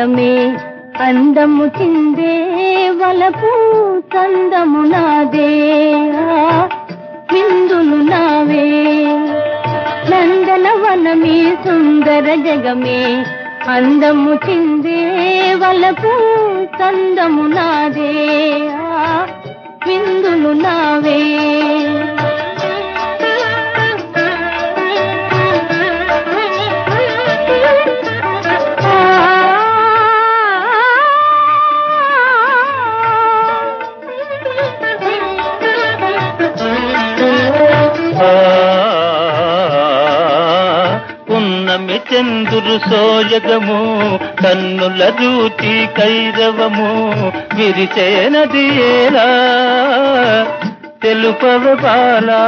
జగమే అందము చిందే వలపు చందము నాదే ఆ, విందులు నావే నందనవనమే సుందర జగమే అందము చిందే వలపు చందము నాదే ఆ, విందులు నావే ఆ, పున్నమి చందురు సోయగము కన్నుల రూచి కైరవము విరిచేనది ఏలా తెలుపవ బాలా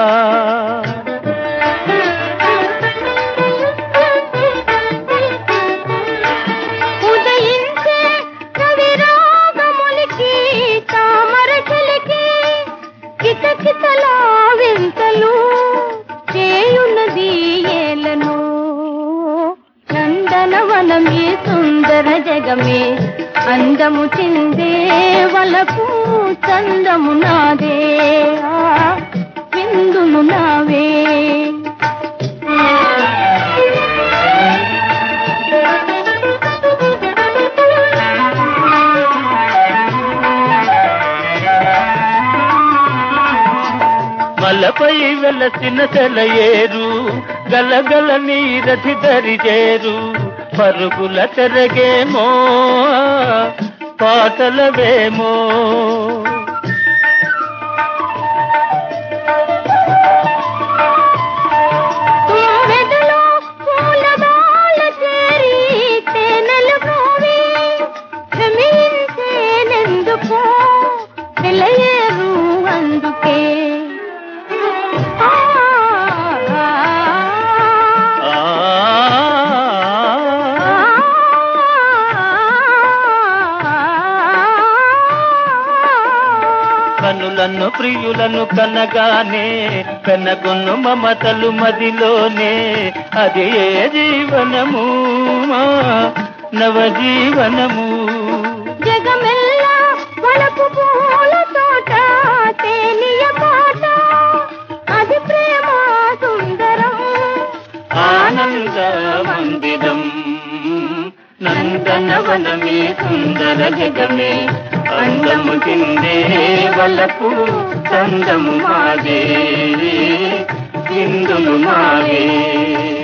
ఉదయించే కవిరాగములకి తామర చెలికి కితకితలా వింతలు చేయున్నది ఏలను నందనవనమే సుందర జగమే అందము చిందే వలపు చందము నాదే ఆ, విందును నావే మలపై వెలసిన సెలయేరు గలగల నీరథి దరిజేరు పరుగుల తెరగేమో పాటలవేమో తుమ్మెదలో పూలబాల చేరి తేనెలు పోవి భ్రమించేనెందుకో నిలయేరు అందుకే ఆ, ఆ, ఆ కనులను ప్రియులను కనగానే కనగొన్ను మమతలు మదిలోనే అది ఏ జీవనము మా నవజీవనము జగమెల్లా వలపు పూల తోట తేలియ పాట అది ప్రేమ సుందరం ఆనంద మందిరం నందనవనమే సుందర జగమే అందము కిందే వలపు చందము మాదే ఇందులు మావే